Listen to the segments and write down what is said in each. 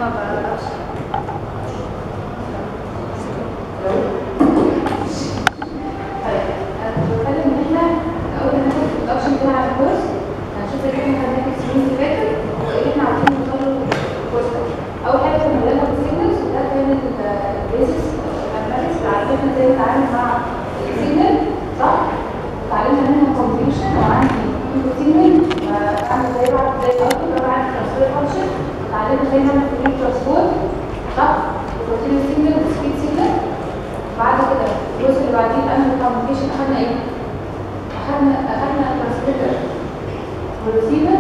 ما بعرفش طيب انا كنت بتكلم ان احنا اول ما ناخد الانترودكشن كده على الكورس هنشوف اللي احنا خدناه في السنين اللي فاتت وايه اللي احنا عايزين نوصل له في الكورس ده اول حاجه كنا بناخد السيجنالز وده كان البيزكس ماثماتكس اللي عرفنا ازاي نتعامل مع السيجنال صح؟ اتعلمنا منها كومبيوشن وعندي سيجنال بعمل زي بعض زي الاوتبوت بعمل ترانسفير فانكشن اتعلمنا ازاي نعمل كميه ترانسبورت صح؟ وكونتينيو سيجنال وسبيد سيجنال بعد كده الجزء اللي بعديه الامن كوميونيكيشن اخدنا ايه؟ اخدنا اخدنا ترانسميتر وريسيفر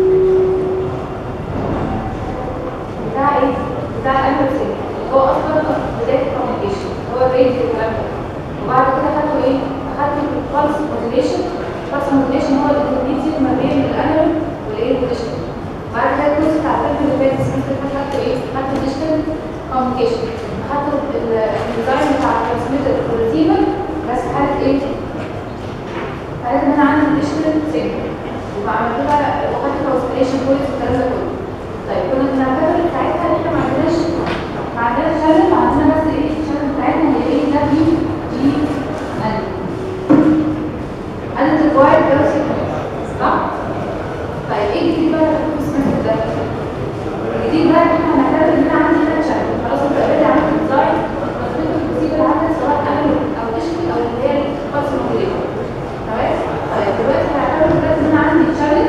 بتاع ايه؟ بتاع الامن سيجنال هو اصلا بدايه الكوميونيكيشن هو الريت الكلام ده وبعد كده خدوا ايه؟ اخدت البلس موديليشن البلس موديليشن هو الانترميديت ما بين الانالوج والايه والديجيتال بعد كده الجزء بتاع الفيلم اللي فات السمستر اللي فات خدته ايه؟ خدت الديجيتال كوميونيكيشن خدت الديزاين بتاع الترانسميتر والريسيفر بس حاله ايه؟ حاله ان انا عندي ديجيتال سيجنال وبعمل كده وخدت ترانسليشن كويس والكلام ده كله طيب كنا بنعتبر ساعتها ان احنا ما عندناش ما عندناش شانل عندنا بس ايه الشانل بتاعتنا هي ايه دبليو جي ان انا ريكوايرد ده صح؟ طيب ايه الجديد بقى اللي في السمستر ده؟ الجديد بقى ان احنا هنعتبر ان انا عندي ثلاث شانل خلاص انت اوريدي عملت ديزاين وصلت الريسيفر عندك سواء انالوج او ديجيتال او اللي هي البلس موديليتور تمام؟ طيب دلوقتي هنعتبر دلوقتي ان انا عندي شانل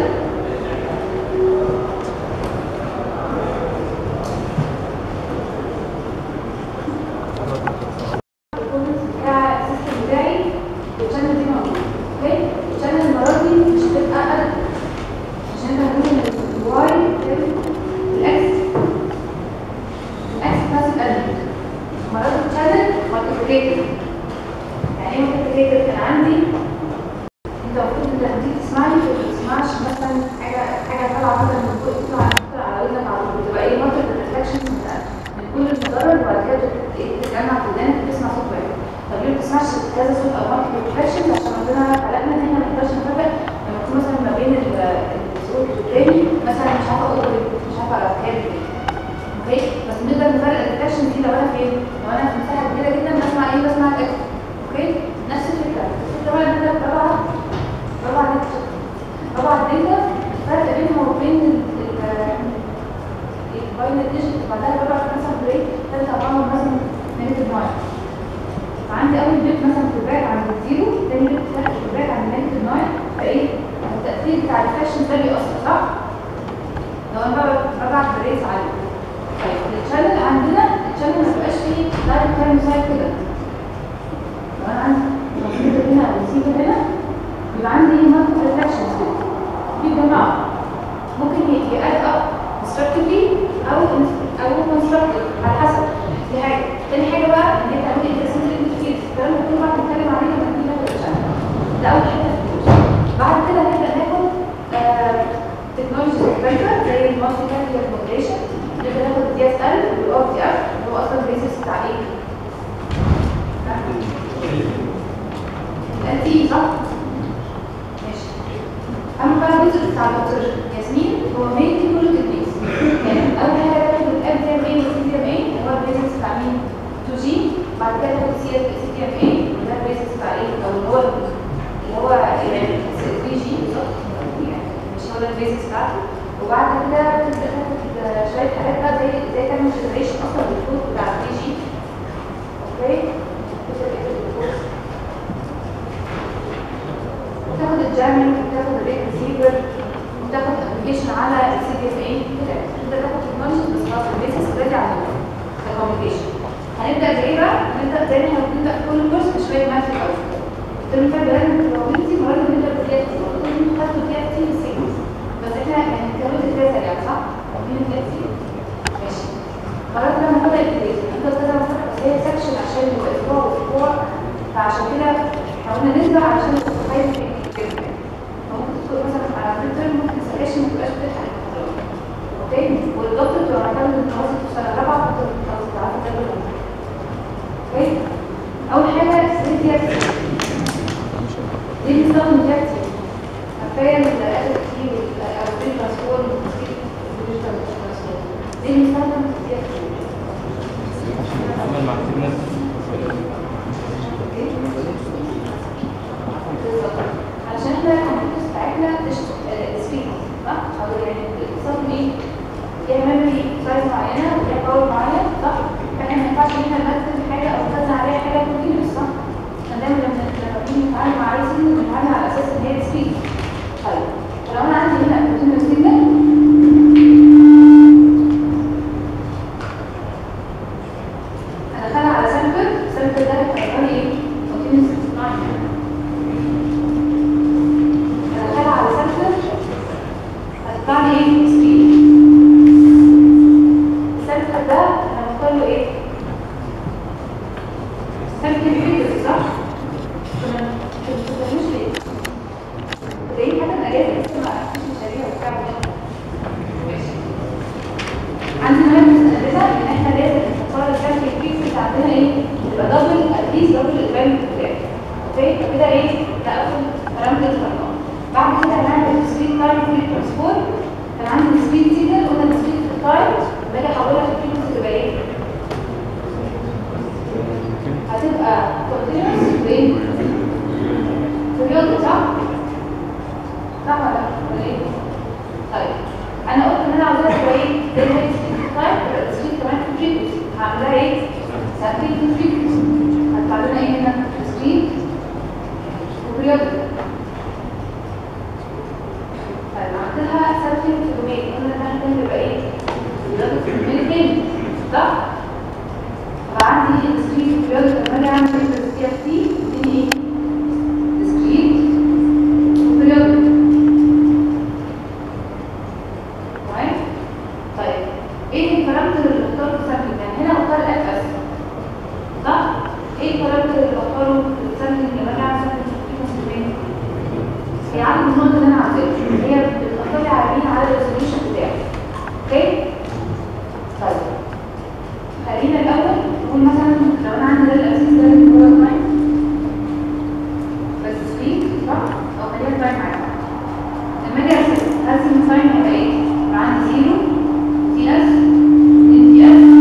الكومنتس بتاع السيستم بتاعي والشانل دي موجوده اوكي الشانل المره دي مش هتبقى قد عشان انت هتقول ان الواي الاكس الاكس بلس الالمنت المره دي الشانل مالتيبليكيتد يعني ايه مالتيبليكيتد كان عندي انت المفروض انت لما تيجي تسمعني ما تسمعش مثلا حاجه حاجه طالعه مثلا من فوق تطلع تطلع على ودنك على طول تبقى ايه مالتيبل ريفلكشن من كل المدرج وبعد كده تتجمع في ودانك وتسمع صوت واحد طب ليه ما بتسمعش كذا صوت او مالتيبل ريفلكشن عشان عندنا خلقنا ان احنا ما نقدرش نفرق لما يكون مثلا ما بين ال- الصوت والتاني مثلا مش عارفه اقول مش عارفه على كام اوكي بس نقدر نفرق الريفلكشن دي لو انا فين لو انا في مساحه كبيره جدا بسمع ايه بسمع الاكس اوكي نفس الفكره الفكره بقى ان انا ببعت ببعت ببعت داتا الفرق بينها وبين الباين ديجيت بعدها ببعت مثلا بريك ثالثه بعمل مثلا نيجاتيف 1 فعندي اول بيت مثلا فيدباك عند الزيرو تاني بيت فيدباك عند نيجاتيف 9 فايه التاثير بتاع الفاشن ده بيأثر صح؟ لو انا ببعت ببعت بريس عالي طيب الشانل عندنا الشانل ما بيبقاش فيه دايركت تايم سايد كده لو انا عندي ترانسميتر هنا او ريسيفر هنا يبقى عندي مالتي ريفلكشنز كده في جماعه ممكن يأد اب constructively او او constructive على حسب دي حاجه تاني حاجه بقى ان انت تعمل انترسنتريك انترفيرنس الكلام ده كله بقى هنتكلم عليه لما نيجي ناخد الشانل ده اول حته في الكورس بعد كده نبدا ناخد تكنولوجي مختلفه زي المالتي كارير مودريشن نبدا ناخد دي اس ال والاو دي ار اللي هو اصلا بيزكس بتاع ايه؟ الان تي صح؟ ماشي اما بقى الجزء بتاع دكتور ياسمين هو مين كل تكنيكس يعني اول حاجه تاخد الاب دي ام اي والسي دي ام اي اللي هو البيزكس بتاع مين 2 جي بعد كده تاخد سي سي دي ام اي وده البيزكس بتاع ايه او اللي هو اللي هو يعني 3 جي بالظبط يعني مش هو ده البيزكس بتاعته وبعد كده تبدا تاخد شويه حاجات بقى زي ازاي تعمل جنريشن اصلا للكود بتاع 3 جي اوكي تبدا تكتب الكود وتاخد الجامعي وتاخد الريت ريسيفر وتاخد ابلكيشن على السي دي اف اي كده تبدا تاخد تكنولوجي بس خلاص البيزكس اوريدي على الكوميونيكيشن هنبدا بايه بقى؟ هنبدا زي ما احنا بنبدا في كل كورس بشويه ماث الاول الترم اللي فات بدانا بالبروبابيلتي المره دي بنبدا بالدي اف تي انتوا خدتوا الدي اف تي والسيجنالز بس احنا يعني الكلام كده سريع صح؟ واخدين الدي اف تي ماشي مرات لما نبدا الابلكيشن نفضل كذا مرة، بس هي سكشن عشان يبقى اسبوع واسبوع فعشان كده حاولنا نسبق علشان نتخيل في الكلمه فممكن تدخل مثلا على تويتر ممكن سكشن ما تبقاش بتلحق المحاضرات اوكي والضغط بتبقى معتمد ان هو في سنه رابعه فانت خلاص تعرف تعمل اوكي اول حاجه ريدياكتي ليه بنستخدم ريدياكتي كفايه الادب كتير او الريد ترانسفورم والديجيتال ترانسفورم ليه بنستخدم السي عمل مع كتير ناس علشان احنا الكمبيوترز بتاعتنا سبيد صح؟ او يعني بتستخدم ايه؟ ليها ميموري سايز معينه وليها باور معين صح؟ فاحنا ما ينفعش ان احنا نركز حاجه او نخزن عليها حاجه كونتينوس صح؟ احنا دايما لما لما بنيجي نتعامل مع اي سيجنال بنتعامل على اساس ان هي سبيد طيب فلو انا عندي هنا كونتينوس سيجنال هدخلها على سامبل السامبل ده هيبقى لي ايه؟ كونتينوس لاين هدخلها على سامبل هتطلع لي ايه؟ سبيد السامبل ده انا بختار له ايه؟ سامبل فيجرز صح؟ ما بتستخدموش ليه؟ زي حاجه انا قريتها بس ما عرفتش مشاريع وبتاع وكده. ماشي عندي نوع مستندسه ان احنا لازم نختار الكالكي فيكس عندنا ايه؟ يبقى دبل اتليست دبل البان بتاعي اوكي فكده ايه؟ ده اول بارامتر خلصان بعد كده هنعمل سبيد تايم في ترانسبورت كان عندي سبيد سيجنال قلنا السبيد تايم باجي احولها في الفريكونسي تبقى ايه؟ هتبقى كونتينوس وايه؟ رياضي صح؟ صح ولا لا؟ ولا ايه؟ طيب انا قلت ان انا عاوزاها تبقى ايه؟ زي ما هي سبيد تايم تبقى السبيد كمان في فريكونسي هعملها ايه؟ سابلينج في فريكونسي هتطلع لنا ايه هنا؟ سبيد ورياضي طيب عندها سابلينج في دومين قلنا ان احنا بيبقى ايه؟ رياضي في دومين تاني صح؟ فعندي السبيد والرياضي لما اجي اعمل السي اف تي يديني ايه؟ سبيد ورياضي معايا؟ طيب ايه البارامتر اللي اختاره في سامبلينج؟ يعني هنا اختار الاف اس صح؟ ايه البارامتر اللي بختاره في السامبلينج لما اجي اعمل سامبلينج في الفريكونسي دومين؟ هي عدد النقط اللي انا عايزاها هي بتأثر لي على مين على الريزوليوشن بتاعي اوكي؟ طيب خلينا الاول نقول مثلا لو انا عندي ده الاساس ده اللي هو التايم بس سبيد صح؟ او خلينا التايم عادي لما اجي ارسم ارسم التايم هيبقى ايه؟ يبقى عندي زيرو تي اس اتنين تي اس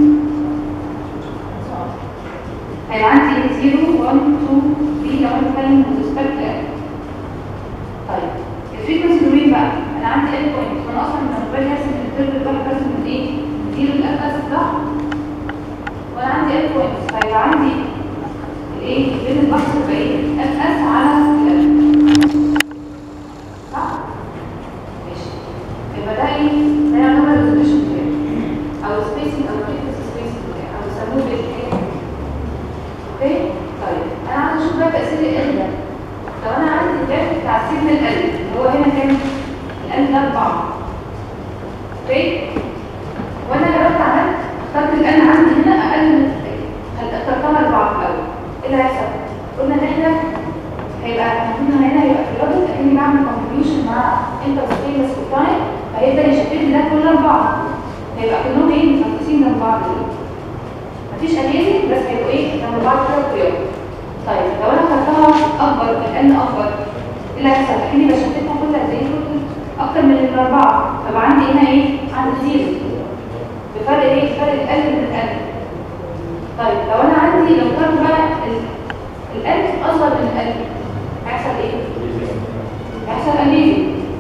هيبقى عندي 0 1 2 3 لو انا بتكلم بالريسبكت طيب الفريكونسي دومين بقى انا عندي اند بوينت وانا اصلا لما باجي ارسم الانترفال ده برسم من ايه؟ من 0 لاف اس صح؟ وانا عندي اند بوينت فيبقى عندي الايه؟ بين البحث يبقى ايه؟ اف اس على الاف صح؟ ماشي يبقى ده ايه؟ ده يعتبر الريزوليوشن بتاعي او السبيسنج او الفريكونسي سبيسنج بتاعي او يسموه بالايه؟ اوكي؟ طيب انا عايز اشوف بقى تاثير ال ده لو انا عندي الجراف بتاع السيجنال ال اللي هو هنا كام؟ ال ده 4 اوكي؟ وانا جربت عملت اخترت الان عندي هنا اقل من هل اخترتها 4 في الاول ايه اللي هيحصل؟ قلنا ان احنا هيبقى المفروض هنا هيبقى في الرابط اكني بعمل كونتريبيوشن مع انتر ستيلس وتايم فهيبدا يشتت لي ده كل اربعه هيبقى كلهم ايه متنفسين جنب بعض كده مفيش انيزي بس هيبقوا ايه جنب بعض كده وقيام طيب لو انا خدتها اكبر الان اكبر ايه اللي هيحصل؟ اكني بشتتها كل قد ايه؟ كل اكتر من الاربعه فبقى عندي هنا ايه؟ عندي زيرو بفرق ايه؟ بفرق الاقل من الاقل طيب لو انا عندي لو كان بقى ال- الالف اصغر من الالف هيحصل ايه؟ هيحصل انيزي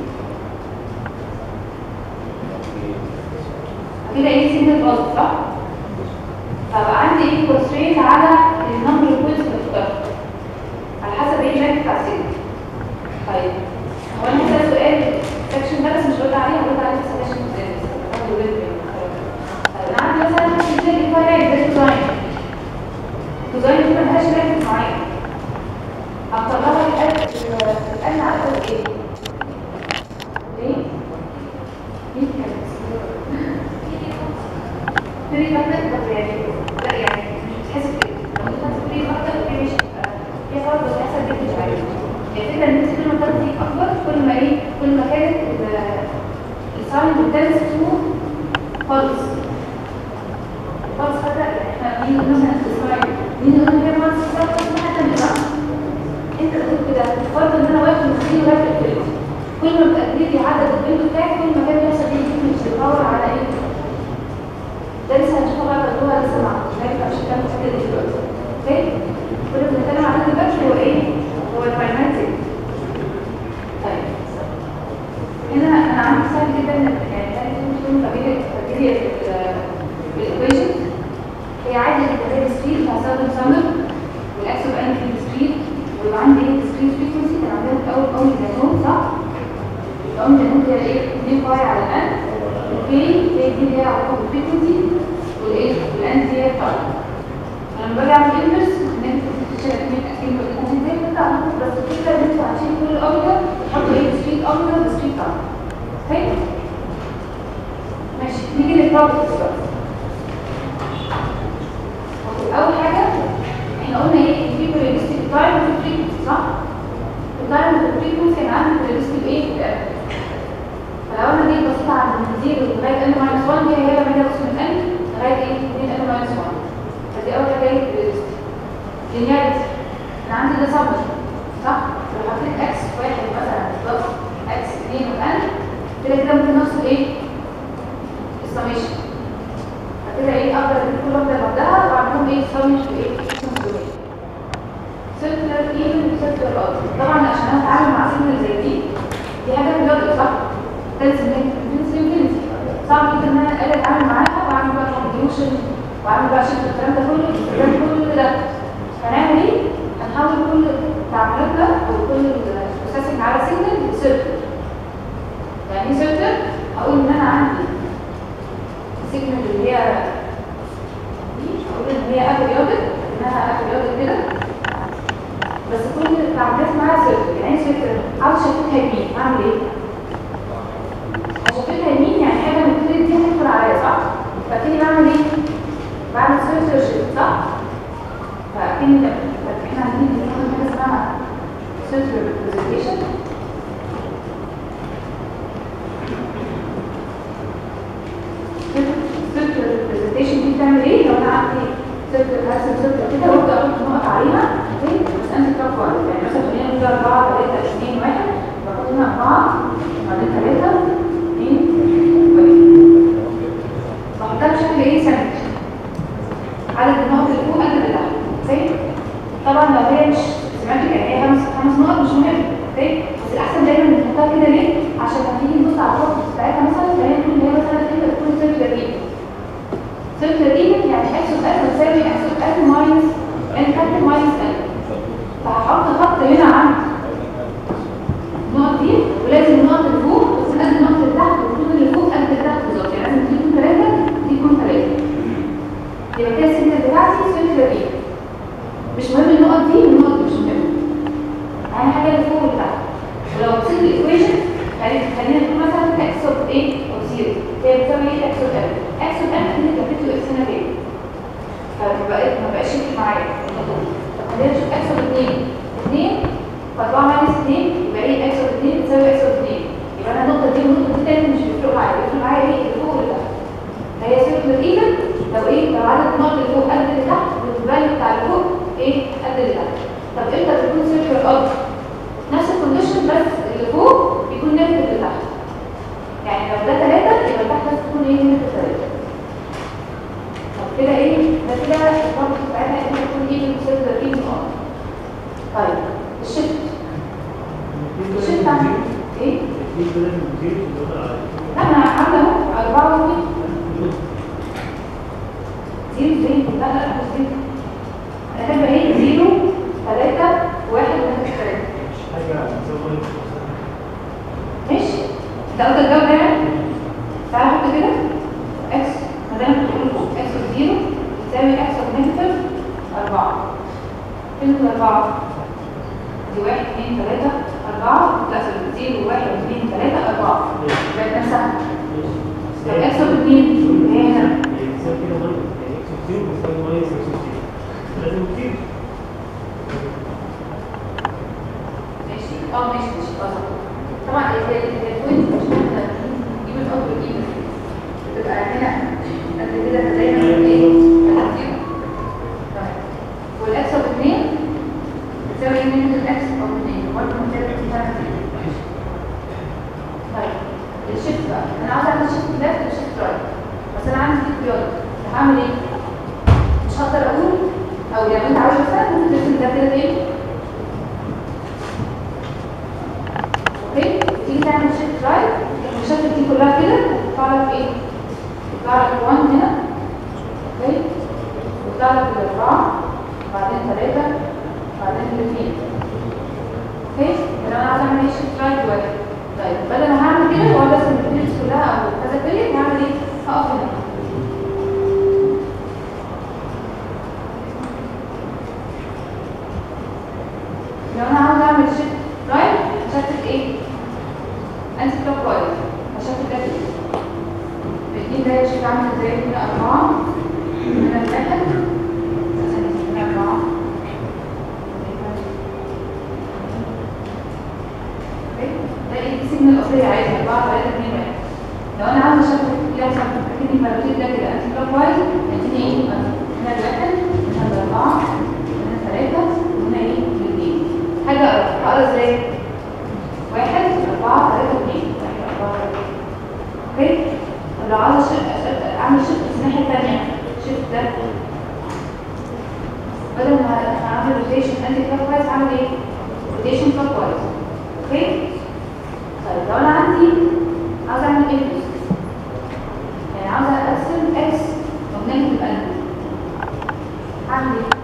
كده ايه سيجنال باظت صح؟ فبقى عندي ايه كونسترينت على النمبر اوف بوينتس اللي اخترت على حسب ايه الباك بتاع السيجنال طيب هو انا هسأل سؤال السكشن ده بس مش برد عليه هرد عليه في السكشن الثاني بس هاخد بالي منه. طيب انا عندي مثلا سيجنال انفاينايت ده ديزاين الديزاين دي ملهاش باك معين هطلعها الان الان على اساس ايه؟ ليه؟ مين كان فري مبدأ طب يعني لا يعني مش بتحس كده لو انت خدت فري مبدأ اوكي مش في فرق بس هيحصل بيك مش عارف يعني الفكرة ان انت كل ما تاخدي اكبر كل ما ايه كل ما كانت الساوند والتنس تو خالص خالص فاكرة يعني احنا مين قلنا مثلا الساوند مين قلنا كده خالص خالص حتى من الأرض انت قلت كده فرض ان انا واقف مستحيل وراك الفيلم كل ما بتقللي عدد البنت بتاعك كل ما كان بيحصل ايه مش بتدور على ايه ده لسه هنشوفه بقى بس هو لسه ما عملناش فمش هنتكلم في الحته دي دلوقتي اوكي كل اللي بنتكلم عليه دلوقتي هو ايه؟ هو الفاينانسنج طيب هنا انا عندي سهل جدا يعني كانت تكون فاميليا فاميليا بالايكويشن هي عادي زي السبيد هستخدم سمر والاكسو بقى في السبيد ويبقى عندي ايه السبيد فريكونسي كان عندنا في الاول قوي زيتون صح؟ القوم زيتون هي ايه؟ 2 باي على الان اوكي هي دي اللي هي علاقه بالفريكونسي والايه؟ والان دي هي التايم فلما باجي اعمل انفرس نكتب تشيل اثنين اكيد بالفريكونسي زي ما انت عملت بس الفكره ان انتوا هتشيل كل اوميجا تحطوا ايه؟ سبيد اوميجا بسبيد تايم اوكي؟ ماشي نيجي للبروبرتيز بقى اول حاجه احنا قلنا ايه في بريلستيك تايم وفي فريكونسي صح التايم والفريكونسي انا عندي بريلستيك ايه في الأرض. فلو انا جيت بصيت على الزيرو لغايه ان ماينس 1 دي هي لما اجي ابص من ان لغايه ايه 2 ان ماينس 1 فدي اول حاجه ايه بريلستيك لينياريتي انا عندي ده سمر صح لو حطيت اكس واحد مثلا بلس اكس 2 وان كده كده ممكن نوصل ايه السميشن كده ايه اقدر اجيب كل واحده لوحدها واعملهم ايه سمش وايه سيركلر ايفن سيركلر اوت طبعا عشان انا اتعامل مع سيجنال زي دي دي حاجه رياضه صح تنس انفينيتي صعب جدا ان انا اقدر اتعامل معاها واعمل بقى كونفيوشن واعمل بقى شفت الكلام ده كله باستخدام كل ده هنعمل ايه؟ هنحول كل تعاملاتنا او كل بروسيسنج على سيجنال لسيركل يعني ايه سيركل؟ هقول ان انا عندي سيجنال اللي هي دي هقول ان هي ابريودك انها ابريودك كده بس كل التعاملات معاها سيركل يعني ايه سيركل عاوز شفتها يمين اعمل ايه؟ شفتها يمين يعني حاجه من كل دي هتدخل عليا صح؟ فاكني بعمل ايه؟ بعمل سيركل شيفت صح؟ فاكني احنا عندنا بناخد حاجه اسمها سيركل ريبريزنتيشن سيركل ريبريزنتيشن دي بتعمل ايه؟ لو انا عندي سيركل هرسم سيركل كده وابدا احط نقط عليها اوكي بس انت كام واحد يعني مثلا خلينا نقول 4 3 2 1 بحط هنا 4 بعدين 3 2 1 بحطها بشكل ايه ساندوتش عدد النقط اللي فوق قد اللي تحت اوكي طبعا لو هي مش سيمتريك يعني هي خمس خمس نقط مش مهم اوكي بس الاحسن دايما نحطها كده ليه؟ عشان لما تيجي نبص على الخط بتاعتها مثلا فهي تكون هي مثلا انت تكون سيركلر ايفن سيركلر ايفن يعني اكس اوف ان تساوي اكس اوف ان ماينس ان كابيتال ماينس ان فهحط خط هنا عند النقط دي ولازم النقط اللي فوق تكون قد النقط اللي تحت والخطوط اللي فوق قد اللي تحت بالظبط يعني لازم دي تكون ثلاثه دي تكون ثلاثه يبقى كده السيجنال بتاعتي سيركلر ايفن مش مهم النقط دي والنقط دي مش مهم اهم حاجه اللي فوق واللي تحت ولو بصيت الايكويشن خلينا نقول مثلا اكس اوف ايه اوف زيرو هي بتساوي ايه اكس اوف ان اكس اوف ان اللي كانت له اكس هنا كام فما بقاش ما بقاش يفرق معايا طب خلينا نشوف اكس اوف 2 2 ف 4 ماينس 2 يبقى ايه اكس اوف 2 بتساوي اكس اوف 2 يبقى انا النقطه دي والنقطه دي تاني مش بيفرقوا معايا بيفرق معايا ايه اللي فوق واللي تحت فهي سيركلر ايفن لو ايه لو عدد النقط اللي فوق قد اللي تحت والفاليو بتاع اللي فوق ايه قد اللي تحت طب امتى بتكون سيركلر اوت نفس الكونديشن بس اللي فوق بيكون نيجاتيف اللي تحت يعني لو ده 3 يبقى تحت لازم تكون ايه نيجاتيف 3 طب كده ايه ده كده الرابط بتاعتها انها تكون ايفن سيركلر ايفن اه طيب الشيفت الشيفت عن ايه لا انا عامله اهو 4 و زيرو زيرو لا لا مش زيرو انا كاتبه ايه زيرو 3 1 3 ماشي ده قلت الجو ده تعالى احط كده اكس ما دام بتقول فوق اكس اوف 0 تساوي اكس اوف نيجاتيف 4 فين الاربعه؟ دي 1 2 3 4 لا 0 1 2 3 4 بقت نفسها طب اكس اوف 2 هي هنا ماشي اه ماشي ماشي خلاص طبعا البوينت مش مهمه ايفن اوت وايفن بتبقى هنا قد كده دايما ايه هتزيرو والاكس اوف 2 بتساوي نيجاتيف اكس اوف 2 برضه محتاجه تفهم طيب الشيفت بقى انا عاوز اعمل شيفت ليفت وشيفت رايت بس انا عندي دي رياضه هعمل ايه؟ مش هقدر اقول او يعني انت عاوز مثلا ممكن ترسم ده كده تاني اوكي تيجي تعمل شيفت رايت المشاكل دي كلها كده تطلع لك ايه؟ تطلع لك 1 هنا اوكي وتطلع لك الاربعه بعدين ثلاثه بعدين الاثنين اوكي لو انا عايزه اعمل ايه شيفت رايت واحد طيب بدل ما هعمل كده واقعد ارسم الفيلز كلها او كذا فيلم هعمل ايه؟ هقف هنا لو انا عاوز اعمل شيفت رايت هشتت ايه؟ انتي كلوك وايز هشتت ده كده بتجيب ده شيفت عامل ازاي؟ هنا اربعه هنا واحد هنا اربعه اوكي؟ ده ايه دي سيجنال الاصليه عايزها اربعه ثلاثه اثنين واحد لو انا عاوز اشتت يلا اكني بروتيت ده كده انتي كلوك وايز هتديني ايه؟ هنا الواحد هنا الاربعه هنا ثلاثه وهنا ايه؟ الاثنين حاجة هقرا ازاي؟ واحد أربعة ثلاثة اثنين واحد أربعة ثلاثة اوكي؟ طب لو عاوزة شيفت أعمل شيفت في الناحية التانية شيفت ده بدل ما أعمل روتيشن أنتي كلوك وايز أعمل إيه؟ روتيشن كلوك وايز اوكي؟ طيب لو أنا عندي عاوزة أعمل إيه؟ يعني عاوزة أرسم إكس وبنيجاتيف ألف أعمل إيه؟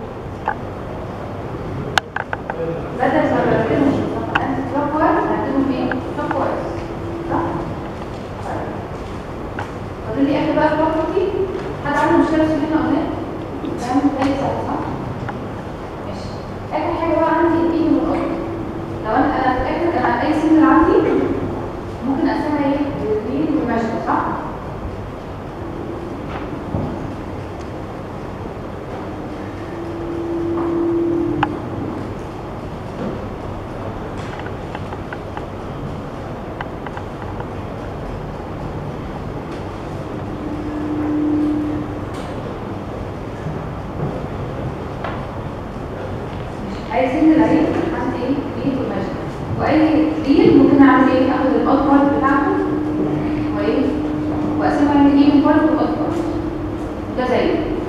بدل ما برتبهم انت كلوك وايز هرتبهم ايه؟ كلوك وايز صح؟ طيب فاضل لي اخر بقى البروبرتي حد عنده مشكله في اللي احنا قلناه؟ تمام تاني سهل صح؟ ماشي اخر حاجه بقى عندي الايد والاوت لو انا انا فاكر انا اي سن عندي ممكن اقسمها ايه؟ الاثنين والمشهد صح؟ اي سن العين عندي ايه ليه وماشي واي ديل ممكن اعمل ايه اخد الاوت بارت بتاعته وايه واقسمها من ايه بارت واوت بارت ده زي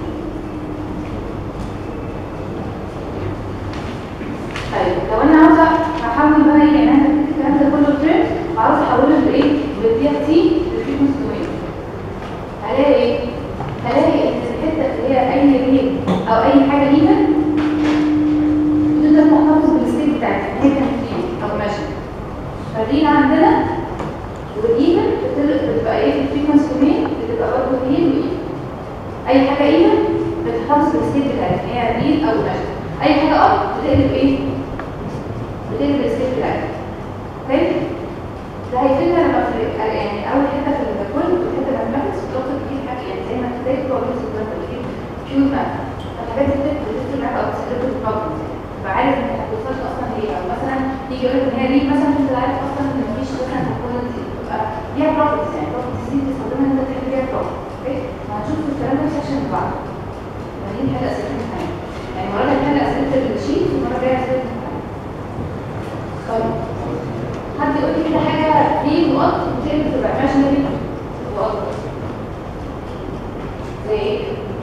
طيب لو انا عاوزه احول بقى ايه يعني انا كتبت الكلام ده كله ترند وعاوزه احوله لايه بالدي اف تي للفريكونسي دومين هلاقي ايه هلاقي ان الحته اللي هي اي ريل او اي حاجه ايفن تقدر تحتفظ بالستيت بتاعتها هي كانت فين او ماشيه فالريل عندنا والايفن بتبقى ايه في الفريكونسي دومين بتبقى برضه ريل وايفن اي حاجه ايفن بتحتفظ بالستيت بتاعتها هي ريل او ماشيه اي حاجه اب بتقلب ايه بتقلب الستيت بتاعتها اوكي ده هيفيدنا لما في يعني اول حته في الكل والحته الماثماتكس بتوصل تجيب حاجه يعني زي ما ابتديت بقول لك بتجيب بيور ماث الحاجات دي بتدخل معاك او بتسلك البروبلمز تبقى عارف انك هتوصل اصلا ايه او مثلا يجي يقول لك ان هي دي مثلا انت عارف اصلا ان مفيش مثلا كومبوننت تبقى ليها بروبلمز يعني بروبلمز دي بتستخدمها ان انت تحل بيها بروبلم اوكي وهنشوف الكلام ده في السكشن اللي بعده يعني دي حاجه اسئله امتحان يعني مره هنحل اسئله الشيت ومره جايه اسئله الامتحان طيب حد يقول لي كده حاجه في نقط بتقلب تبقى imaginary نقط زي ايه؟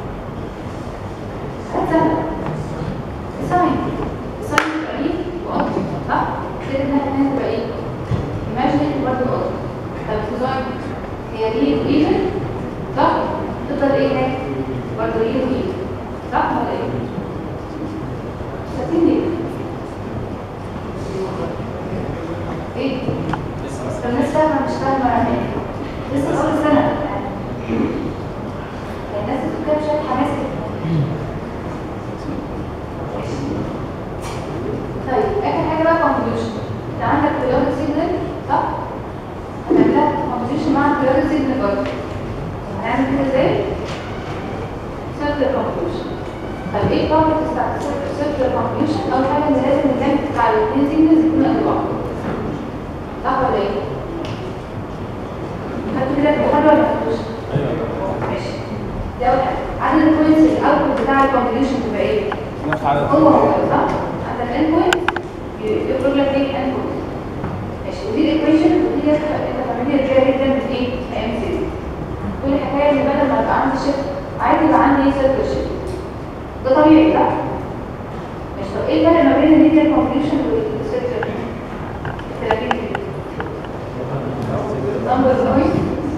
حاجات سهله الساين الساين تبقى ايه؟ نقط صح؟ كده انها كمان تبقى ايه؟ imaginary برضه نقط طب الكوزاين هي ريل وايفن صح؟ تفضل ايه هناك؟ برضه ريل وايفن صح ولا ايه؟ شايفين ليه؟ ايه؟ طب الناس فاهمة مش فاهمة يعني لسه في أول سنة يعني الناس بتقول كده بشكل حماس كده ماشي. طيب آخر حاجة بقى كونفوليوشن أنت عندك رياضة سيجنال صح؟ هنعملها كونفوليوشن مع رياضة سيجنال برضه هنعمل كده ازاي؟ سيركل كونفوليوشن طب ايه البروبرتيز بتاعت السيركل كونفوليوشن؟ أول حاجة إن لازم اللينك بتاع الاثنين سيجنالز يكونوا قد بعض صح ولا ايه؟ خدتوا كده بحاجة ولا ما خدتوش؟ ماشي دي أول حاجة عدد البوينتس الأوتبوت بتاع الكونفوليوشن تبقى ايه؟ نفس عدد هو هو صح؟ عند الان بوينت يخرج لك ايه ان بوينت ماشي ودي الايكويشن ودي انت فاهمين ازاي جدا من ايه؟ ايام سيري كل الحكايه ان بدل ما يبقى عندي شيفت عادي يبقى ده طبيعي صح؟ مش طب ايه الفرق ما بين اللينير كونفليكشن والستركتشر؟ 30 نمبر نويز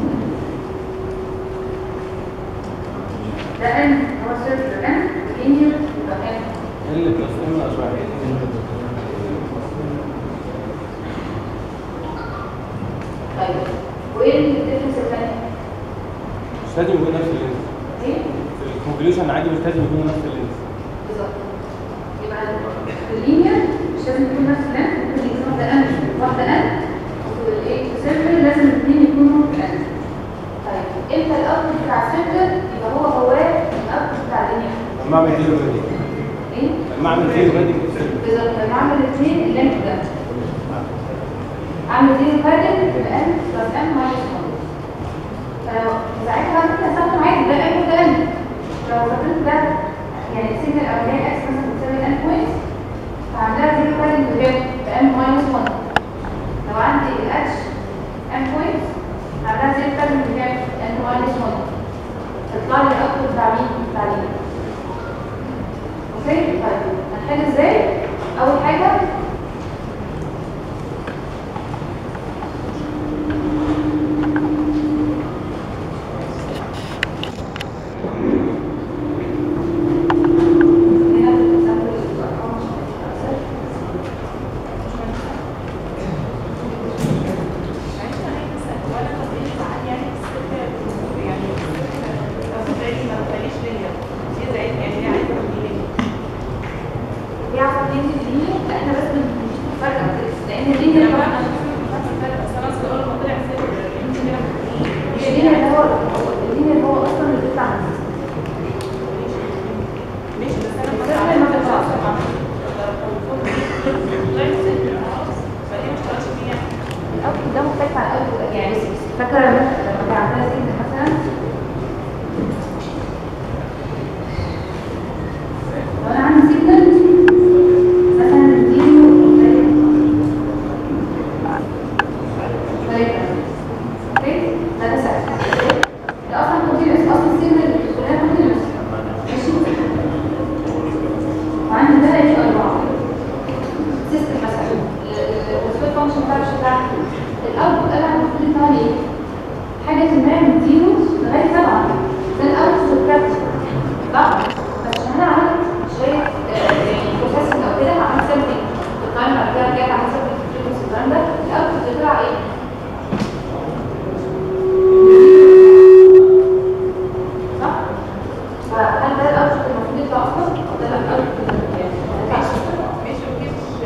ده ان هو السيركل ان لينير يبقى ان اللي بلس ام اشبه طيب وايه الديفرنس الثانيه؟ مش لازم يكون نفس اللينس ايه؟ في الكونفوليوشن عادي مش لازم يكون نفس اللينس بالظبط يبقى اللينير مش لازم يكون نفس اللين ممكن يكون واحده ان واحده ان والايه السيركل لازم الاثنين يكونوا ان طيب امتى الاوتبوت بتاع السيركل يبقى هو هو الاوتبوت بتاع اللينير لما اعمل زيرو ريدنج ايه؟ لما اعمل زيرو ريدنج في السيركل بالظبط لما اعمل الاثنين اللينك ده اعمل زيرو كاردل يبقى ان بلس ان ماينس 1 فلو ساعتها بقى ممكن استخدم عادي ده ان وده ان لو استخدمت ده يعني السيجنال الاولانيه اكس مثلا بتساوي ان بوينت فعندها زيرو كاردل بكام؟ بان ماينس 1 لو عندي الاتش ان بوينت عندها زيرو كاردل بكام؟ ان ماينس 1 تطلع لي الاوتبوت بتاع مين؟ بتاع مين؟ اوكي طيب هنحل ازاي اول حاجه هنا في الإكزامبل الأرقام مش هتتأثر. دي عارفه منين اللينير لا احنا بس مش مفرقه لان اللينير طبعا مش اللينير اللي هو اللينير اللي هو اصلا اللي بيطلع من السيستم السيركل ما بيطلعش الاوتبوت ده مختلف عن الاوتبوت يعني بس- بس فاكره لما لما كان عندنا سيجنال مثلا لو انا عندي سيجنال مثلا زيرو طيب اوكي ده سهل ده اصلا كونتينوس اصلا السيجنال اللي بتدخلها كونتينوس ماشي وعندي ده اتش اربعه سيستم مثلا الوظيفه فانكشن بتاع بتاعها الاوتبوت انا المفروض يطلع لي ايه؟ حاجه ما من زيرو لغايه سبعه ده الاوتبوت البراكتيكال صح؟ بس عشان انا عملت شويه بروسيسنج او كده عملت سيرفنج في التايم بعد كده رجعت عملت سيرفنج في الفريكونسي الكلام ده الاوتبوت اللي طلع ايه؟ صح؟ فهل ده الاوتبوت المفروض يطلع اصلا؟ او ده لا الاوتبوت اللي يعني ما ينفعش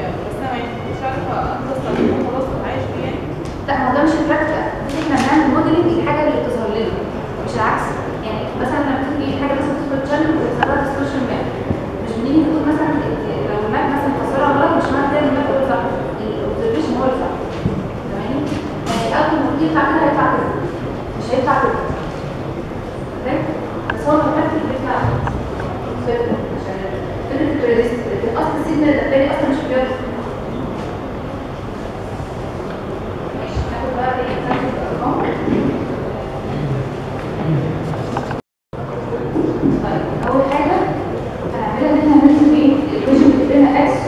لا ما ده مش البراكتيكال احنا بنعمل موديلنج للحاجه اللي بتظهر لنا مش العكس يعني مثلا لما تيجي حاجه مثلا تدخل تشانل وتحصل لها ديستورشن ماب مش بنيجي نقول مثلا لو الماب مثلا مفسرها غلط مش معنى كده ان الماب هو صح الاوبزرفيشن هو اللي صح فاهماني؟ يعني الاول المفروض يطلع كده هيطلع كده مش هيطلع كده اوكي؟ بس هو الماب اللي بيطلع كده عشان فكره البريزست لكن اصل السيجنال الداخلي اصلا مش بيرد ماشي ناخد بقى ايه example الارقام طيب اول حاجه هنعملها ان احنا هنرسم ايه الايكويشن اللي بينا اكس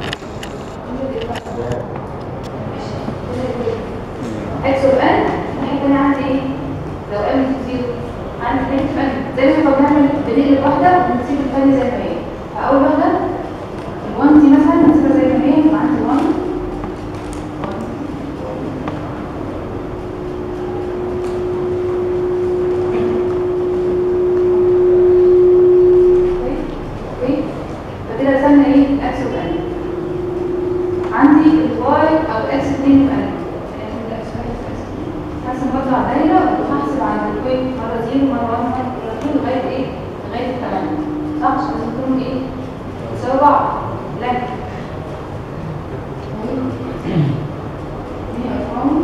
اكس اوف ان الناحيه الثانيه عندي ايه لو ان زيرو عندي نيجاتيف ان زي ما كنا بنعمل بنقلب واحده ونسيب الثانيه زي ما هي فاول واحده ال1 دي مثلا هنسيبها زي ما هي يبقى عندي 1 اوكي اوكي فكده رسمنا ايه اكس اوف ان عندي الواي او اكس 2 اوف ان هرسم برضه على الدايره وهحسب عند الكويك مره 0 مره 1 مره 2 لغايه ايه لغايه 8 صح عشان لازم يكونوا ايه يساوي بعض لا دي ارقام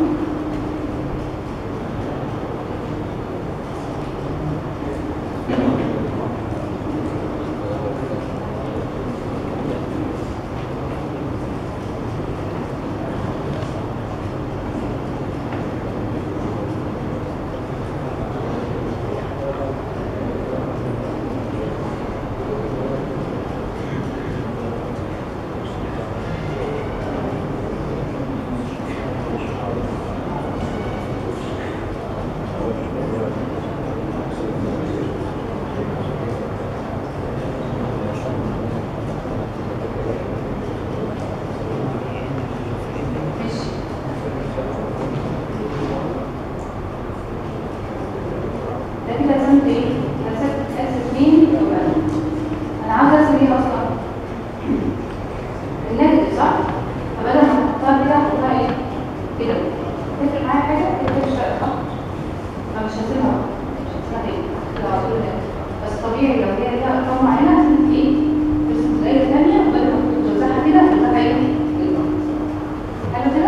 رسم ايه اصلا؟ النيجاتيف صح؟ فبدل ما احطها كده احطها ايه؟ كده تفرق معايا حاجه؟ كده مش فارقه صح؟ انا مش هسيبها مش هسيبها تاني كده على طول كده. بس طبيعي لو هي ليها ارقام معينه هتبقى ايه؟ ترسم دايره ثانيه بدل ما كنت توزعها كده توزعها ايه؟ كده حلو كده؟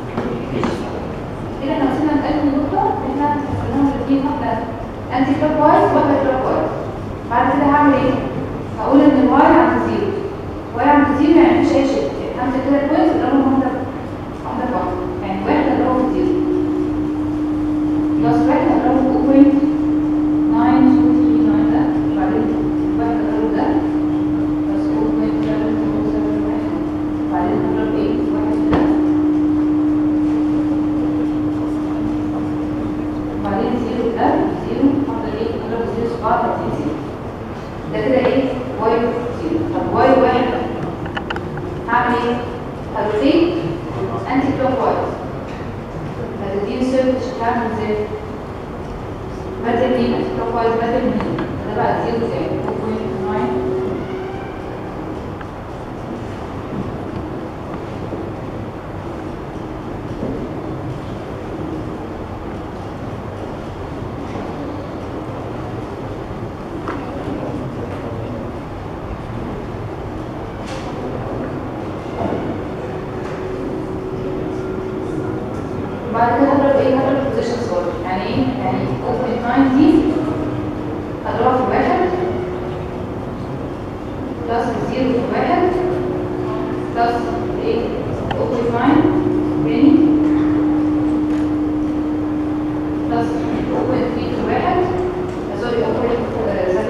كده احنا وصلنا لألف نقطة احنا قلناهم الاثنين واحدة انتي كلوك وايز واحدة كلوك وايز بعد كده هعمل ايه؟ هقول ان الواي عند زيرو واي عند زيرو يعني مفيش اي شيء يعني همسك كده كويس اضربهم واحدة واحدة في واحدة يعني واحد اضربه في زيرو بلس واحد اضربه في 0.9239 ده وبعدين واحد اضربه ده بلس 0.7271 وبعدين اضرب ايه؟ واحد في ده وبعدين زيرو ده زيرو افضل ايه اضرب زيرو في بعض ادي زيرو ده كده ايه واي زيرو طب واي واحد هعمل ايه هروتيت انتي كلوك وايز هتديني سيرفيس شكلها ازاي بدل مين انتي كلوك وايز بدل مين ده بقى زيرو زي 2.9 وبعد كده هضرب ايه هضرب بوزيشن صور يعني ايه يعني 0.9 دي هضربها في واحد بلس زيرو في واحد بلس ايه 0.9 تاني بلس 0.3 في واحد آه، سوري 0.7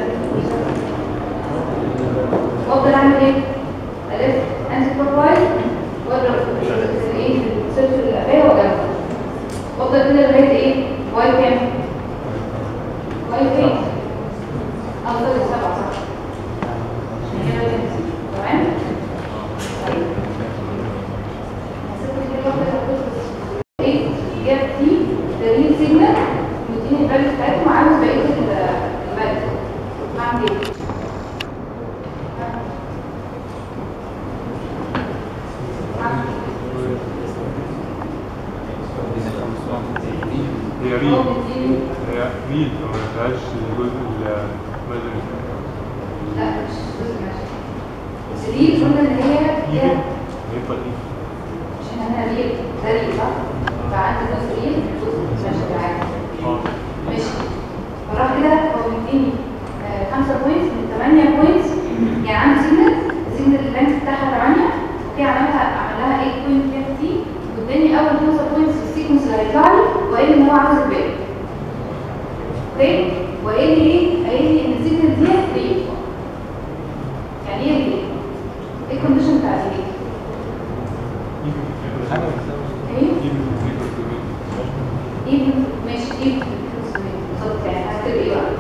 وافضل اعمل ايه؟ الف انتي كلوك وايز واضرب في ايه في السيرف الابايه واجمع وافضل كده لغايه ايه؟ واي كام؟ واي كام؟ افضل سبعه صح عشان كده كام؟ تمام؟ طيب هسيبكم كده واحده تاخدوا ايه؟ جاب دي دليل سيجنال مديني الفاليو بتاعتهم عاوز بقيه الفاليو هعمل ايه؟ هي ريد هي ريد ما فيهاش الجزء المدني لا مش جزء ماشي دي قلنا ان هي ايفن هي هيبقى ايفن عشان انا ريل ده ريل صح؟ فعندي جزء ريل جزء ماشي عادي اه ماشي فراح كده هو مديني آه، خمسة بوينتس من 8 بوينتس يعني عندي سيجنال السيجنال البنك بتاعها 8 اوكي عملها عمل لها 8 بوينت دي واداني اول خمسة بوينتس في السيكونس اللي هيطلع لي وقال لي ان هو عاوز الباقي اوكي وقال لي ايه؟ قال لي ان السيجنال دي ريل يعني ايه ريل؟ ايه الكونديشن بتاعت ريل؟ حاجه بتساوي ايه؟ ايفن ايه ماشي ايه بالظبط يعني هكتب ايه بقى؟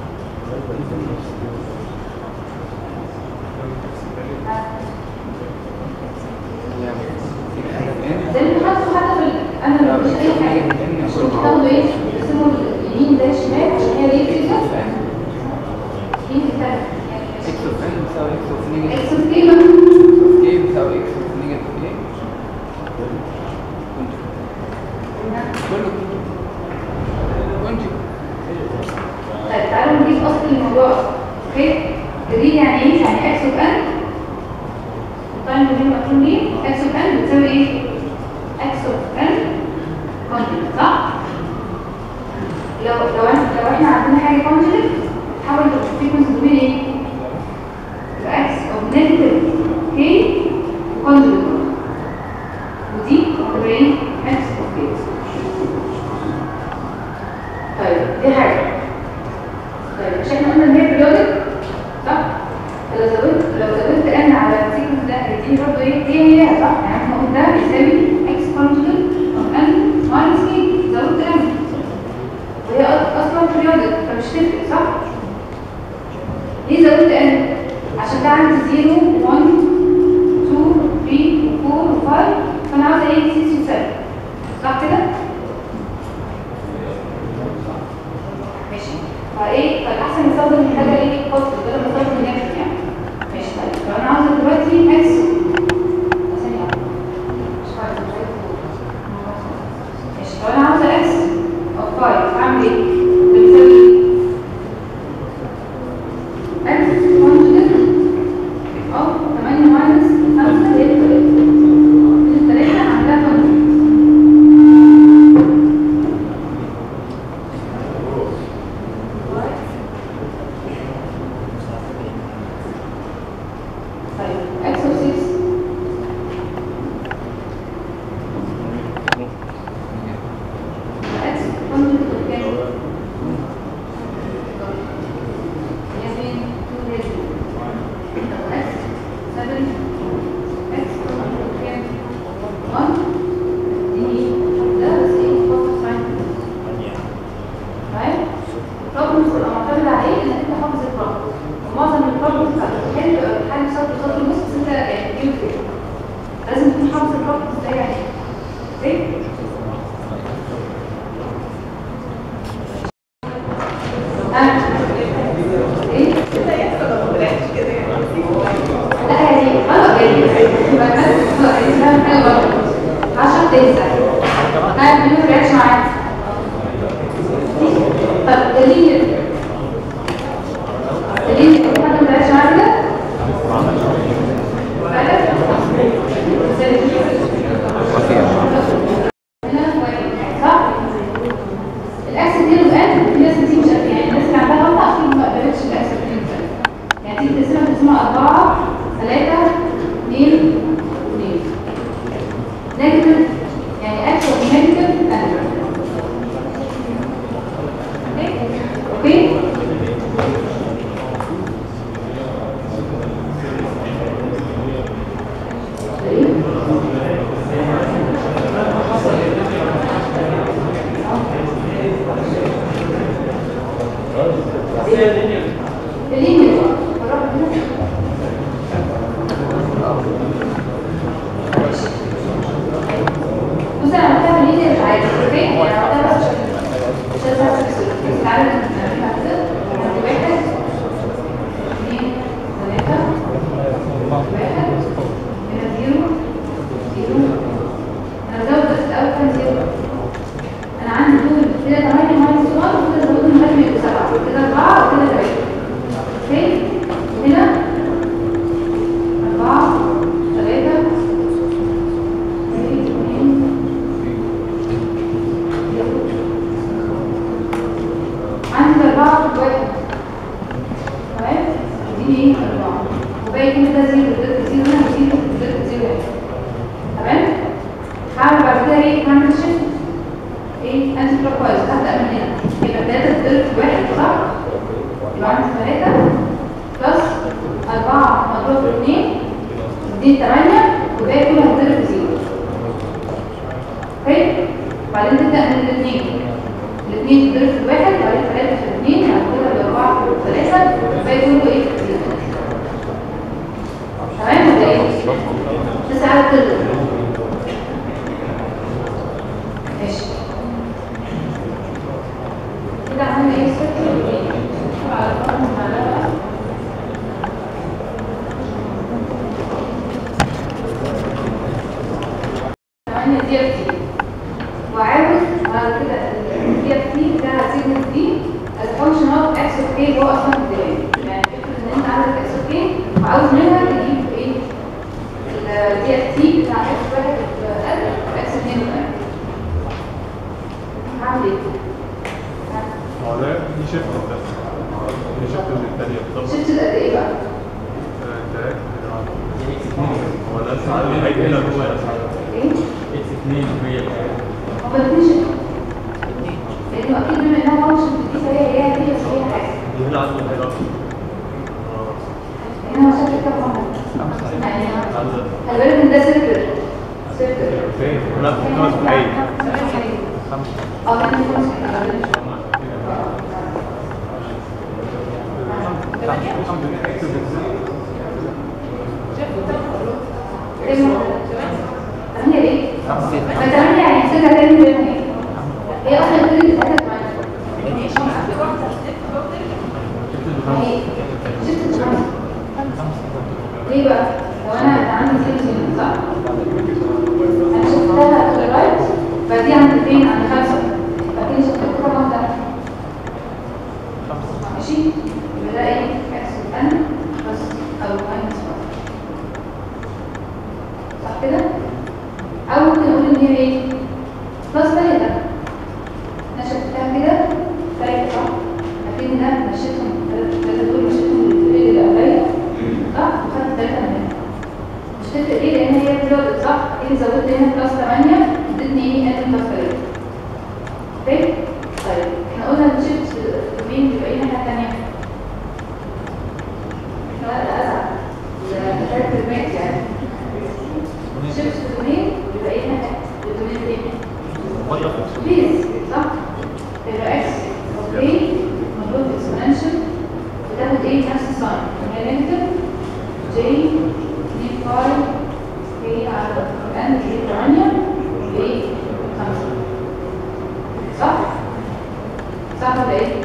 ده اللي حاطه حتى في ال- انا مش اي حاجه عشان تاخدوا ايه؟ تقسموا اليمين ده الشمال عشان هي ليه كده مين التاني؟ اكس اوف ان بتساوي اكس اوف نيجاتيف اكس اوف قيمه اوف كي بتساوي اكس اوف نيجاتيف كي كله كونجي طيب تعالوا نجيب اصل الموضوع اوكي دي يعني ايه؟ يعني اكس اوف ان التايم اللي مكتوب ليه اكس اوف ان بتساوي ايه؟ اكس اوف ان كونجكت صح؟ لو لو احنا لو احنا عندنا حاجه كونجكت تحول الفريكونسي دومين ايه؟ يبقى اكس اوف نيجاتيف كي كونجكت ودي هتبقى ايه؟ اكس اوف كي طيب دي حاجه طيب مش احنا قلنا ان هي بريودك صح؟ لو زودت لو زودت ان على السيكونس ده هيديني برضه ايه؟ هي هي صح؟ يعني احنا قلنا ده بيساوي اكس كونجكت اوف ان ماينس كي زودت ان وهي أص- اصلا بريودك فمش تفرق صح؟ ليه زودت ان؟ عشان ده عندي 0 1 2 3 4 و5 فانا عاوزه ايه 6 و 7 صح كده؟ ماشي فايه فالاحسن نستخدم الحاجه ايه بوزيتيف بدل ما نستخدم نيجاتيف يعني ماشي الرابط هتحل حل سطر سطر ونص بس انت يعني تجيب كده لازم تكون حافظ الرابط ازاي يعني اوكي ها ايه لا يعني غلط يعني اسمها حاجه غلط عشان تنسى ها بيقول رياكشن معاك طب دليل دليل حد ما رياكشن معاك كده صح الاكس 2 وان في ناس كتير مش عارفين يعني الناس اللي عندها غلطه اكيد ما قبلتش الاكس 2 وان يعني تيجي تقسمها تقسمها 4 3 2 2 نيجاتيف يعني اكس نيجاتيف ان اوكي الليميت بالراحه كده بص انا عملتها بالليزر مش عايزه اوكي يعني عملتها بس عشان عشان تعرف تكسر بس تعالى نعملها كده عندي واحد اثنين ثلاثة واحد هنا زيرو زيرو انا بزود بس الاول كان زيرو انا عندي دول كده 8 ماينس 1 وكده زودهم لغايه ما يبقوا 7 كده 4 وكده 3 اوكي هنا 4 3 عندي أربعة واحد تمام دي ايه أربعة وباقي كده ده زيرو ده زيرو هنا وزيرو ده زيرو هنا تمام هعمل بعد كده ايه هعمل شيفت ايه انتي كلوكوايز هبدأ من هنا يبقى تلاتة تضرب في واحد صح يبقى عندي تلاتة بلس أربعة مضروب في اتنين دي تمانية وباقي كله هتضرب في زيرو اوكي بعدين تبدأ من الاثنين الاثنين تضرب في الواحد بعدين ثلاثة في الاثنين بعد كده بأربعة في ثلاثة باقي كله ايه في زيرو تمام ولا ايه؟ تسعة على تضرب ماشي كده عملنا ايه ستة على الرقم على ثمانية دي اف تي وعاوز بعد كده الدي اف تي بتاع سيجنال دي الفانكشن اوف اكس اوف كي هو اصلا الديلي يعني افرض ان انت عندك اكس اوف كي وعاوز منها تجيب ايه الدي اف تي بتاع اكس واحد ال واكس اثنين ال هعمل ايه؟ هو ده دي شيفت بس دي شيفت الثانية بالظبط شفت قد ايه بقى؟ تلاتة هو ده ساعات هيجي هنا مش ايه؟ اكس 2 هي هو الاثنين شفت لانه اكيد بما انها فانكشن دي فهي هي دي بس هي حاجه دي هنا عنده هنا هنا هو شكل كام واحد؟ يعني خلي بالك ان ده سيركل سيركل لا خمس دقايق اه كان في خمس دقايق. ثمانية ليه؟ ما ثمانية يعني حسيتها تاني بينهم ايه؟ هي اصلا كل اللي اتقالت معانا هي شفت الخمسة ليه بقى؟ لو انا عندي سيل سيل صح؟ انا شفتها to the right فدي عند فين؟ عند خمسة فدي شفتها كم واحدة؟ ماشي؟ يبقى ده ايه؟ اكس ان بس او ماينس 1 صح كده؟ او ممكن اقول ان هي ايه؟ بلس 3 انا شفتها كده 3 صح؟ لكن ده مشيتهم 3 دول مشيتهم للفريق اللي قبليه صح؟ وخدت 3 من هنا مش تفرق ايه لان هي زودت صح؟ ايه زودت هنا بلس 8 ادتني ايه؟ ان بلس 3 اوكي؟ طيب احنا قلنا الشيفت مين بيبقى ايه الناحيه الثانيه؟ لا لا ازعل ده 3 يعني شيفت دومين يبقى ايه ناحيه الدومين ساين هي نيجاتيف جي دي 5 هي على ان دي 8 ب 5 صح؟ صح ولا ايه؟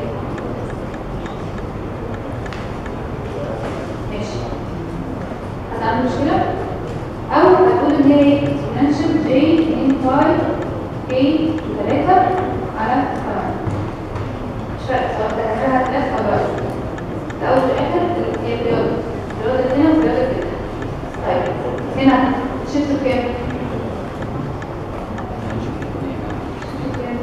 ماشي هتعمل مشكلة؟ أو هتقول إن هي exponential j in 5 k 3 على 8 مش فارقة سواء تكتبها ثلاث أو أربعة في الأول وفي الآخر هي رياضة رياضة هنا ورياضة كده طيب هنا شفت كام؟ شفت كام؟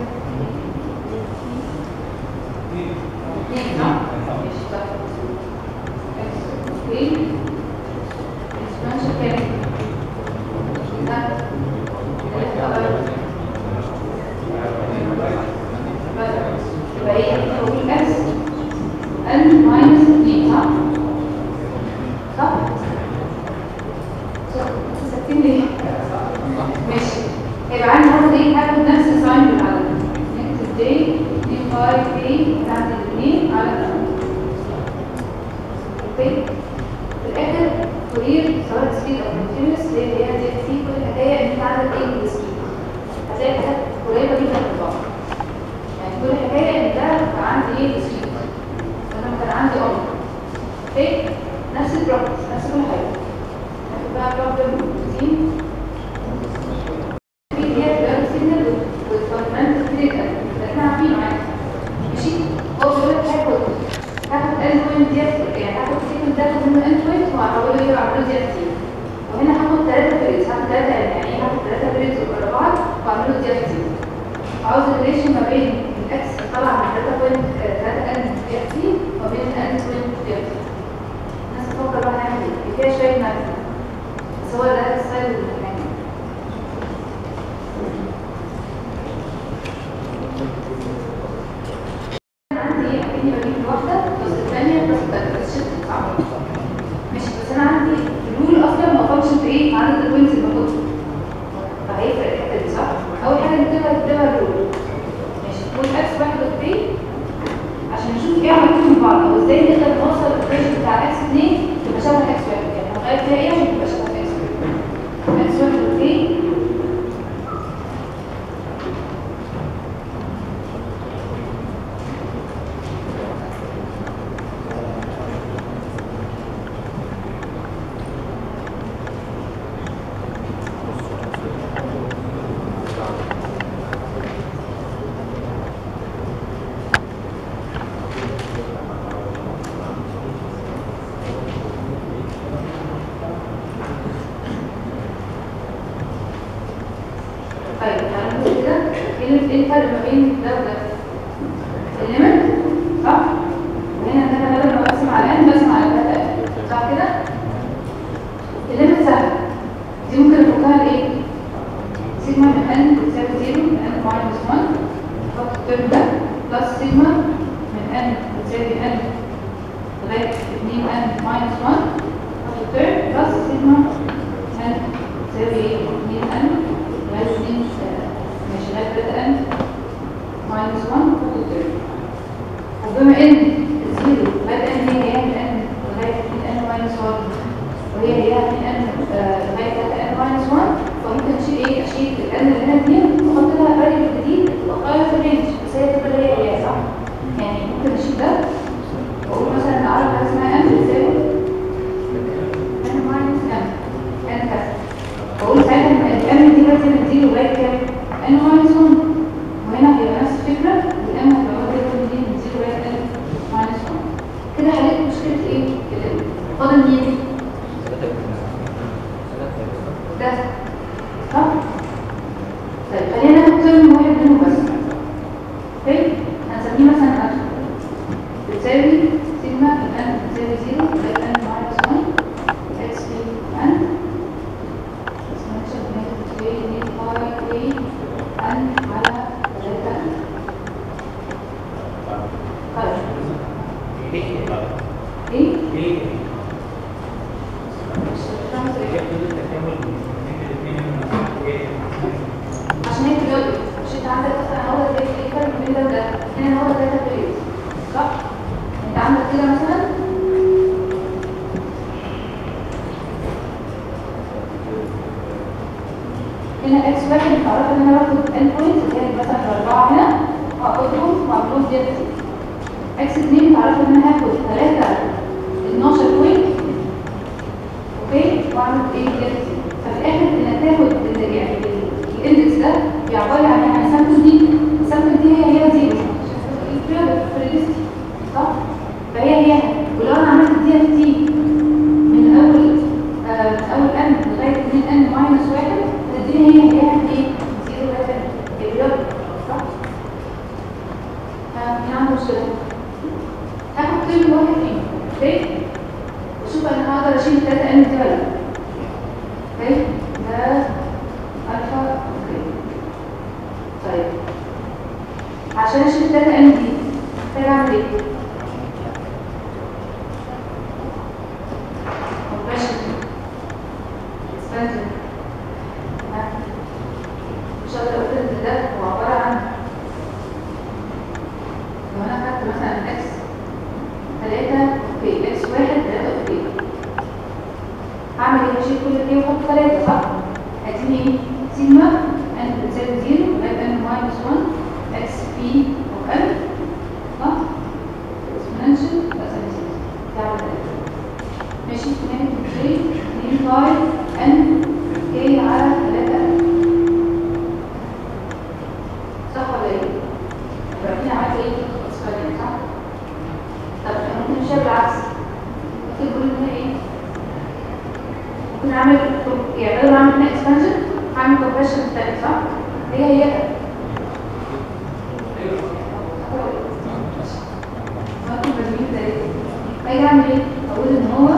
اتنين صح؟ ماشي صح اوكي exponential كام؟ ها؟ ثلاثة أو أربعة يبقى ايه هقول اكس ان ماينس 2 صح؟ صح؟ صح ساكتين ليه؟ ماشي هيبقى عندي هاخد ايه؟ هاخد نفس الساين بالعدد نكتب دي دي 5 دي بتاعت الاثنين على 8 اوكي؟ في الاخر فورير سواء سبيد او كونتينوس اللي هي دي سي كل الحكايه ان انت عندك ايه من السبيد هتلاقي حاجات قريبه جدا من بعض يعني كل حكايه ان ده كان عندي ايه سويت انا كان عندي امر اوكي نفس البروبلم نفس كل حاجه ناخد بقى بروبلم روتين في اللي هي الدايركت سيجنال والفاندمنتال كريتيكال اللي احنا عارفينه عادي ماشي هو بيقول لك هاخد هاخد اند بوينت ديت يعني هاخد سيجنال ده هاخد منه اند بوينت وهحوله ايه واعمله ديت سي وهنا هاخد ثلاثه بريدز هاخد ثلاثه يعني ايه هاخد ثلاثه بريدز ورا بعض واعمله ديت سي عاوز الريليشن ما بين الاكس طالعه من 3.3 ان دي اف سي وما بين الان بوينت دي اف سي الناس تفكر بقى هنعمل ايه فيها شويه نفس بس هو ده الستايل اللي هنعمله عندي ايه اكني بجيب واحده بس الثانيه بس الثالثه بس شفت صح ماشي بس انا عندي الرول اصلا ما فانكشن في ايه عدد البوينتس اللي باخدها فهيفرق الحته دي صح اول حاجه نكتبها نكتبها الرول ماشي والاكس واحد واثنين عشان نشوف ايه علاقتهم ببعض او ازاي نقدر نوصل الايكويشن بتاع اكس 2 تبقى شبه اكس واحد يعني هنغير فيها ايه عشان تبقى شبه اكس واحد اكس واحد واثنين طيب هنقول كده ايه ايه الفرق ما بين ده وده الليمت صح وهنا ان انا بدل ما بقسم على ان بقسم على 3 صح كده الليمت سهل دي ممكن نفكها لايه سيجما من ان بتساوي 0 من ان ماينس 1 نحط الترم ده بلس سيجما من ان بتساوي ان لغايه 2 ان ماينس 1 نحط الترم بلس سيجما ان بتساوي ايه 2 ان لغايه 2 ماشي لغايه 3 ان ماينس 1 نحط الترم وبما ان الزيرو لغايه ان هي هي من ان لغايه 2 ان ماينس 1 وهي هي من ان لغايه 3 ان ماينس 1 فممكن اشيل ايه اشيل الان اللي هنا دي واحط لها فاريبل جديد واغير في الرينج بس هي تبقى هي هي صح يعني ممكن اشيل ده واقول مثلا اعرف حاجه اسمها ان بتساوي ان ماينس ان ان كذا واقول ساعتها ان الان دي لازم تدي لغايه كام ان ماينس 1 وهنا هيبقى نفس الفكره الان هتبقى لازم تدي من 0 لغايه ان ماينس 1 كده حليت مشكله ايه الان فاضل مين ده صح؟ طيب خلينا ناخد ترم واحد منه بس اوكي هنسميه مثلا الف بتساوي سيجما الان بتساوي زيرو لغايه ان ماينس 1 اكس بي ان اسمها شكل بتساوي ان باي اي ان على 3 ان طيب ايه؟ مش فاهمة إيه. عشان هي رياضي مش انت عندك مثلا هو زي ايه فرق بين ده وده هنا هو ده تبريد صح انت عندك كده مثلا متعرفه ان انا باخد ان بوينت اللي هي مثلا الاربعه هنا واخدهم واعملهم دي اف سي اكس 2 متعرفه ان انا هاخد 3 12 بوينت اوكي واعمل ايه دي اف سي ففي الاخر انك تاخد ال- يعني ال- الاندكس ده بيعبر عن يعني السامبل دي السامبل دي هي هي زيرو فريدستي صح؟ فهي هي ولو انا عملت دي اف تي من اول آه، من اول ان لغايه 2 ان ماينس 1 هتديني هي هي ايه؟ زيرو ليفل يبقى صح؟ فمين عنده مشكله؟ هاخد كل واحد فيهم اوكي؟ وشوف انا هقدر اشيل 3 ان دي ولا لا اوكي؟ ده الفا اوكي طيب عشان اشيل 3 ان دي محتاج اعمل ايه؟ compression expansion ها؟ مش هقدر اقول ان ده هو عباره عن لو انا خدت مثلا اكس 3 اوكي اكس 1 3 اوكي هعمل ايه هشيل كل دي واحط 3 صح؟ هديني ايه؟ سيجما ان بتساوي 0 لغايه ان ماينس 1 اكس بي اوف ان صح؟ exponential بس تعمل ايه؟ ماشي كمان جي 2 باي ان كي على 3 صح ولا ايه؟ يبقى هنا عملت ايه؟ اكسبيرمنت صح؟ طب احنا ممكن نمشيها بالعكس ممكن نقول ان هي ايه؟ ممكن اعمل يعني بدل ما اعمل هنا اكسبانشن هعمل كومبريشن تاني صح؟ هي هي ممكن برميل تاني هاجي اعمل ايه؟ اقول ان هو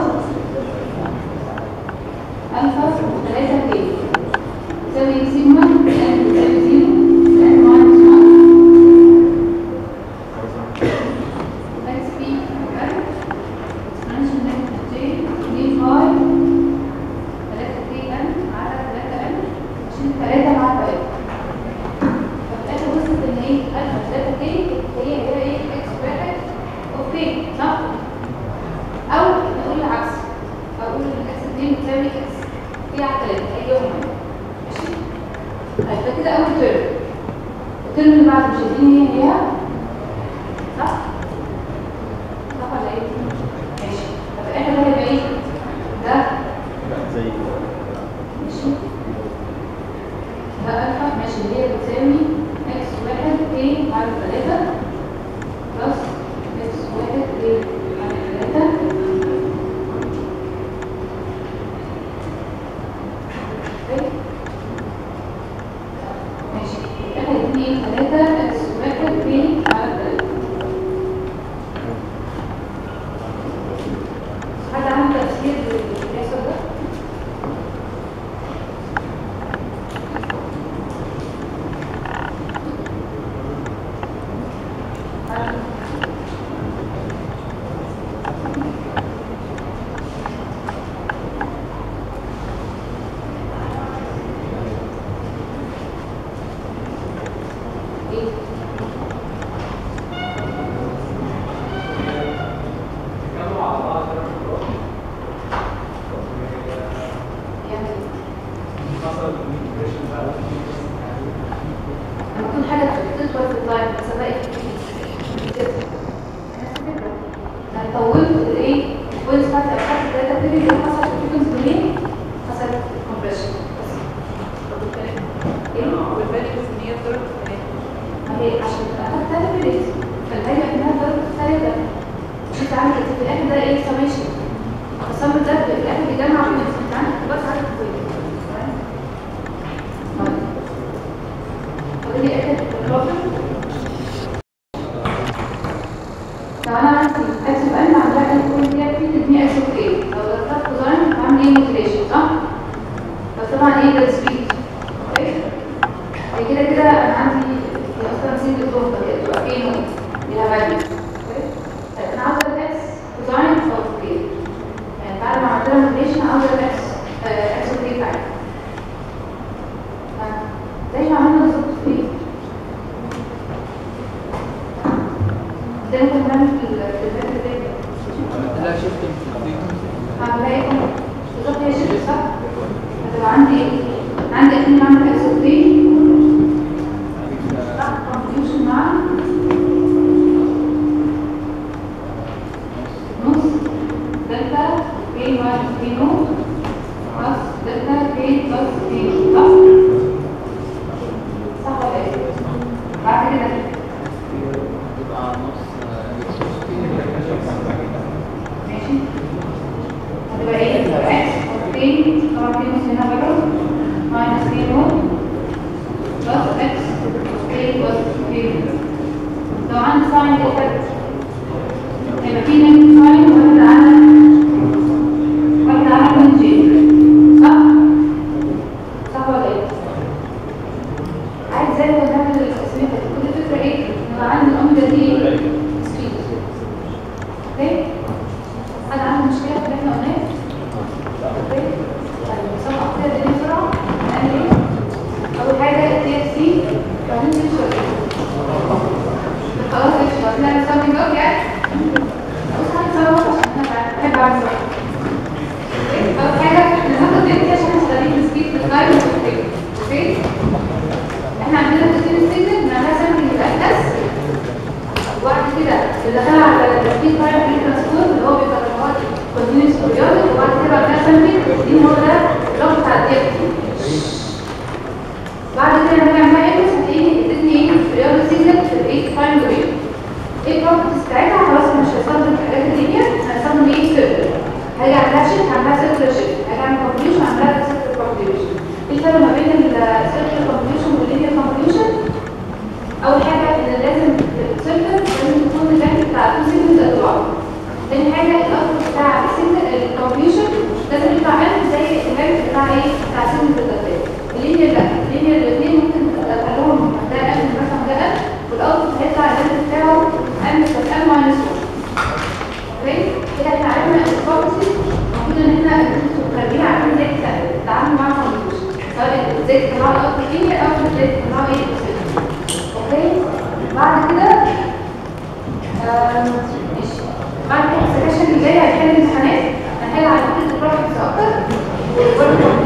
الفا 3 كي تساوي سيجما ان تساوي 0 ان ماينس 1 اكس بي اكسبانشن نيجاتيف جي دي باي 3 كي ان على 3 ان عشان 3 مع 3 ففي الاخر وصلت ان ايه الفا 3 كي هي هي ايه اكس واحد اوكي صح؟ او نقول العكس اقول ان اكس 2 بتساوي اكس هي على 3 هي يوم ماشي طيب ده كده اول ترم الترم اللي بعده مش عايزين هي هي صح صح ولا ايه ماشي طب في الاخر ده هيبقى ايه ده زي ماشي ده الفا ماشي اللي هي بتساوي اكس واحد كي على 3 بلس اكس واحد كي على 3 ماشي احنا الاثنين ثلاثة اكس واحد بي على ثلاثة حد عنده تفسير اللي بيحصل ده؟ حد؟ ايه؟ يعني ممكن حاجة تطول في التايم بس بقى انا طولت الايه البوينتس بتاعت الابحاث الثلاثة بتبتدي اللي حصل في الفريكونسي دومين حصل كومبريشن بس طب الكلام ايه؟ والفاليوز ان هي ضرب ما هي عشان اخد ثلاثة بريد فالفاليو انها ضربت ثلاثة مش انت عامل كده في الاخر ده ايه سميشن السم ده في الاخر بيجمع بوينتس انت عندك بس عدد بوينتس تمام؟ طيب. فاضل لي اخر البروبلم لو انا عندي اكس اوف ان عندها ان بوينت دي في تديني اكس اوف ايه لو ضربتها في كوزاين هعمل ايه موتيليشن صح؟ بس طبعا ايه ده سبيد اوكي هي كده كده انا عندي هي اصلا سنجل توب هي تبقى فين ليها فاليو اوكي طيب انا عاوزه الاكس كوزاين اوف ايه يعني بعد ما عملت لها موتيليشن عاوزه الاكس اكس اوف ايه بتاعتي ها، زي ما عملنا بالظبط في ايه زي ما كنا بنعمل في ال- في الفيديو اللي فات. لا شفت الفريكونسي هلاقيكم بالظبط هي شبه صح؟ هتبقى عندي ايه؟ عندي اكيد بعمل اكس اوف دلتا كي ماينس كي نوت بلس دلتا كي بلس كي صح؟ صح ولا ايه؟ بعد كده يبقى نص اكس اوف كي ماشي هتبقى ايه؟ هتبقى اكس اوكي طبعا في نص هنا بره ماينس كي نوت بلس اكس كي بلس كي لو عندي ساين ديفكت هيبقى في نيجاتيف ساين واحد على واحد على من جي صح؟ صح ولا ايه؟ عايز زي ما بنعمل التقسيمات كل الفكره ايه؟ ان يبقى عندي الاوميجا دي سكيل اوكي؟ حد عنده مشكله في اللي احنا قلناه؟ اوكي؟ طيب نصحح كده الدنيا بسرعه نعمل ايه؟ اول حاجه التي اف سي بعدين تنشر خلاص قشطه احنا نسمي بقى يعني بص هنسوي عشان انا بحب اعمل صح اول حاجه ناخد دي عشان نستخدم سبيد في اللايف والتكتيك اوكي احنا عندنا تسليم السيجنال بنعملها سامبل يبقى اس وبعد كده بندخلها على السبيد تايم بري ترانسفورم اللي هو بيبقى المواد كونتينوس بيريودك وبعد كده بعملها سامبل دي هو ده اللوج بتاع الدي بعد كده لما نعملها اكس هتلاقيني ادتني ايه رياضه سيجنال في الايه تايم دومين ايه البروبرتيز بتاعتها خلاص مش هستخدم الحاجات اللينير هستخدم ايه سيركل هاجي اعملها شيفت هعملها سيركل شيفت هاجي اعمل كونفوليوشن هعملها سيركل كونفوليوشن ايه الفرق ما بين السيركل كونفوليوشن واللينير كونفوليوشن اول حاجه ان لازم السيركل لازم تكون اللينث بتاع تو سيجنالز قد بعض تاني حاجه الاوتبوت بتاع السيجنال الكونفوليوشن لازم يطلع منه زي اللينث بتاع ايه بتاع سيجنال الداتا اللينير لا اللينير الاثنين ممكن تخلوهم ده قبل مثلا ده قبل والاوتبوت هيطلع اللينث بتاعه ام بلس ام ماينس 1 اوكي كده احنا عرفنا البروبرتيز المفروض ان احنا نخليها عارفين ازاي تتعاملوا مع الكونفوليوشن سواء ازاي تطلعوا الاوتبوت لينير او ازاي تطلعوا ايه اوكي بعد كده آم، ماشي بعد كده السكشن اللي جاي هنحل امتحانات هنحل على فكره البروبرتيز اكتر والبروبرتيز